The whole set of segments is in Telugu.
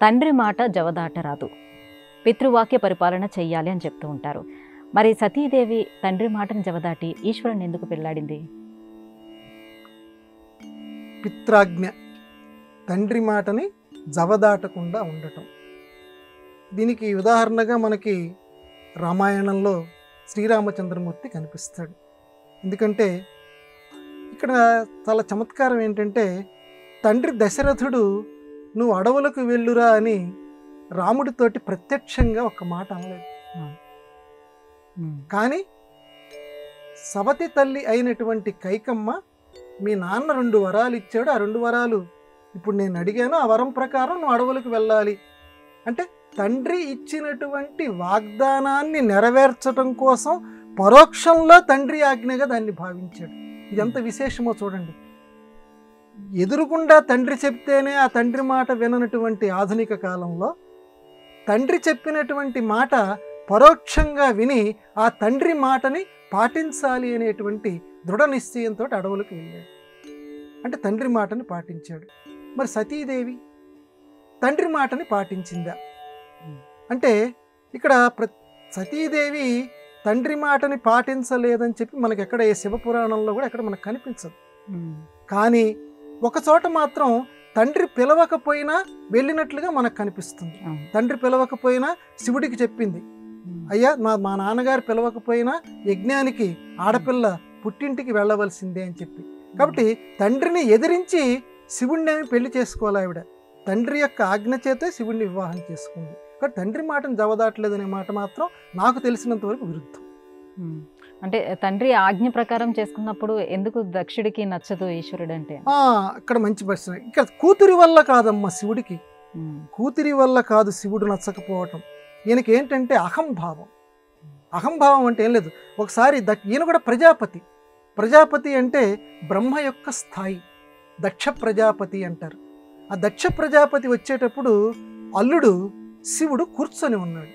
తండ్రి మాట జవదాట రాదు పితృవాక్య పరిపాలన చెయ్యాలి అని చెప్తూ ఉంటారు మరి సతీదేవి తండ్రి మాటను జవదాటి ఈశ్వరుని ఎందుకు పెళ్ళాడింది పిత్రాజ్ఞ తండ్రి మాటని జవదాటకుండా ఉండటం దీనికి ఉదాహరణగా మనకి రామాయణంలో శ్రీరామచంద్రమూర్తి కనిపిస్తాడు ఎందుకంటే ఇక్కడ చాలా చమత్కారం ఏంటంటే తండ్రి దశరథుడు నువ్వు అడవులకు వెళ్ళురా అని రాముడితోటి ప్రత్యక్షంగా ఒక మాట అనలేదు కానీ సవతి తల్లి అయినటువంటి కైకమ్మ మీ నాన్న రెండు వరాలు ఇచ్చాడు ఆ రెండు వరాలు ఇప్పుడు నేను అడిగాను ఆ వరం ప్రకారం నువ్వు అడవులకు వెళ్ళాలి అంటే తండ్రి ఇచ్చినటువంటి వాగ్దానాన్ని నెరవేర్చడం కోసం పరోక్షంలో తండ్రి ఆజ్ఞగా దాన్ని భావించాడు ఇదెంత విశేషమో చూడండి ఎదురుగుండా తండ్రి చెప్తేనే ఆ తండ్రి మాట విననటువంటి ఆధునిక కాలంలో తండ్రి చెప్పినటువంటి మాట పరోక్షంగా విని ఆ తండ్రి మాటని పాటించాలి అనేటువంటి దృఢ నిశ్చయంతో అడవులకు వెళ్ళాడు అంటే తండ్రి మాటని పాటించాడు మరి సతీదేవి తండ్రి మాటని పాటించిందా అంటే ఇక్కడ ప్ర సతీదేవి తండ్రి మాటని పాటించలేదని చెప్పి మనకి ఎక్కడ ఏ శివపురాణంలో కూడా ఎక్కడ మనకు కనిపించదు కానీ ఒక చోట మాత్రం తండ్రి పిలవకపోయినా వెళ్ళినట్లుగా మనకు కనిపిస్తుంది తండ్రి పిలవకపోయినా శివుడికి చెప్పింది అయ్యా మా మా నాన్నగారు పిలవకపోయినా యజ్ఞానికి ఆడపిల్ల పుట్టింటికి వెళ్ళవలసిందే అని చెప్పి కాబట్టి తండ్రిని ఎదిరించి శివుణ్ణేమి పెళ్లి చేసుకోవాలి ఆవిడ తండ్రి యొక్క ఆజ్ఞ చేతే శివుణ్ణి వివాహం చేసుకుంది కాబట్టి తండ్రి మాటను జవదాటలేదనే మాట మాత్రం నాకు తెలిసినంత వరకు విరుద్ధం అంటే తండ్రి ఆజ్ఞ ప్రకారం చేసుకున్నప్పుడు ఎందుకు దక్షుడికి నచ్చదు ఈశ్వరుడు అంటే ఆ, ఇక్కడ మంచి ప్రశ్న ఇక్కడ కూతురి వల్ల కాదమ్మా శివుడికి కూతురి వల్ల కాదు శివుడు నచ్చకపోవటం ఈయనకి ఏంటంటే అహంభావం అహంభావం అంటే ఏం లేదు ఒకసారి ద ఈయన కూడా ప్రజాపతి ప్రజాపతి అంటే బ్రహ్మ యొక్క స్థాయి దక్ష ప్రజాపతి అంటారు ఆ దక్ష ప్రజాపతి వచ్చేటప్పుడు అల్లుడు శివుడు కూర్చొని ఉన్నాడు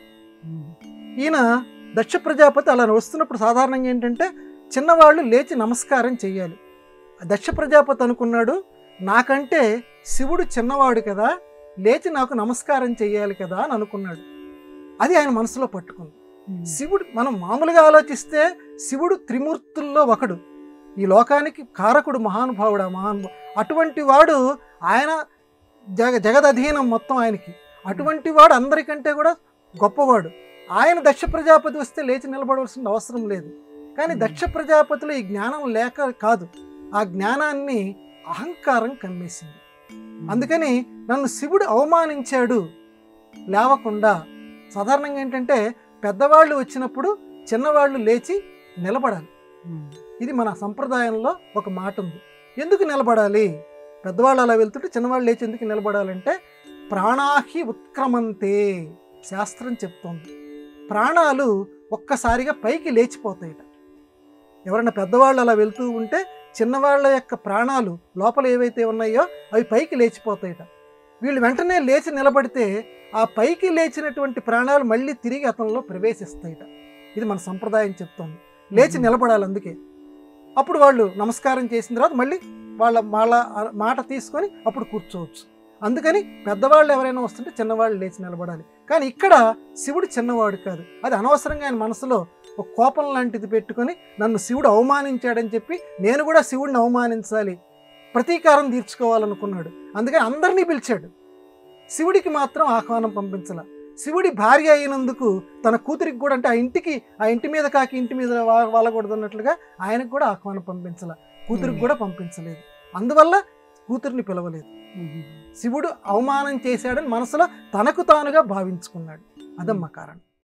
ఈయన దక్ష ప్రజాపతి అలా వస్తున్నప్పుడు సాధారణంగా ఏంటంటే చిన్నవాళ్ళు లేచి నమస్కారం చెయ్యాలి ఆ దక్ష ప్రజాపతి అనుకున్నాడు నాకంటే శివుడు చిన్నవాడు కదా లేచి నాకు నమస్కారం చెయ్యాలి కదా అని అనుకున్నాడు అది ఆయన మనసులో పట్టుకుంది శివుడు మనం మామూలుగా ఆలోచిస్తే శివుడు త్రిమూర్తుల్లో ఒకడు ఈ లోకానికి కారకుడు మహానుభావుడు ఆ మహానుభావు అటువంటి వాడు ఆయన జగ జగదధీనం మొత్తం ఆయనకి అటువంటి వాడు అందరికంటే కూడా గొప్పవాడు ఆయన దక్ష ప్రజాపతి వస్తే లేచి నిలబడవలసిన అవసరం లేదు కానీ దక్ష ప్రజాపతిలో ఈ జ్ఞానం లేక కాదు ఆ జ్ఞానాన్ని అహంకారం కమ్మేసింది అందుకని నన్ను శివుడు అవమానించాడు లేవకుండా సాధారణంగా ఏంటంటే పెద్దవాళ్ళు వచ్చినప్పుడు చిన్నవాళ్ళు లేచి నిలబడాలి ఇది మన సంప్రదాయంలో ఒక మాట ఉంది ఎందుకు నిలబడాలి పెద్దవాళ్ళు అలా వెళ్తుంటే చిన్నవాళ్ళు లేచి ఎందుకు నిలబడాలంటే ప్రాణాహి ఉత్క్రమంతే శాస్త్రం చెప్తోంది ప్రాణాలు ఒక్కసారిగా పైకి లేచిపోతాయిట ఎవరైనా పెద్దవాళ్ళు అలా వెళ్తూ ఉంటే చిన్నవాళ్ళ యొక్క ప్రాణాలు లోపల ఏవైతే ఉన్నాయో అవి పైకి లేచిపోతాయిట వీళ్ళు వెంటనే లేచి నిలబడితే ఆ పైకి లేచినటువంటి ప్రాణాలు మళ్ళీ తిరిగి అతనిలో ప్రవేశిస్తాయిట ఇది మన సంప్రదాయం చెప్తోంది లేచి నిలబడాలి అందుకే అప్పుడు వాళ్ళు నమస్కారం చేసిన తర్వాత మళ్ళీ వాళ్ళ వాళ్ళ మాట తీసుకొని అప్పుడు కూర్చోవచ్చు అందుకని పెద్దవాళ్ళు ఎవరైనా వస్తుంటే చిన్నవాళ్ళు లేచి నిలబడాలి కానీ ఇక్కడ శివుడు చిన్నవాడు కాదు అది అనవసరంగా ఆయన మనసులో ఒక కోపం లాంటిది పెట్టుకొని నన్ను శివుడు అవమానించాడని చెప్పి నేను కూడా శివుడిని అవమానించాలి ప్రతీకారం తీర్చుకోవాలనుకున్నాడు అందుకని అందరినీ పిలిచాడు శివుడికి మాత్రం ఆహ్వానం పంపించాల శివుడి భార్య అయినందుకు తన కూతురికి కూడా అంటే ఆ ఇంటికి ఆ ఇంటి మీద కాకి ఇంటి మీద వా- వాలకూడదు అన్నట్లుగా ఆయనకు కూడా ఆహ్వానం పంపించాల కూతురికి కూడా పంపించలేదు అందువల్ల కూతురిని పిలవలేదు శివుడు అవమానం చేశాడని మనసులో తనకు తానుగా భావించుకున్నాడు అదమ్మ కారణం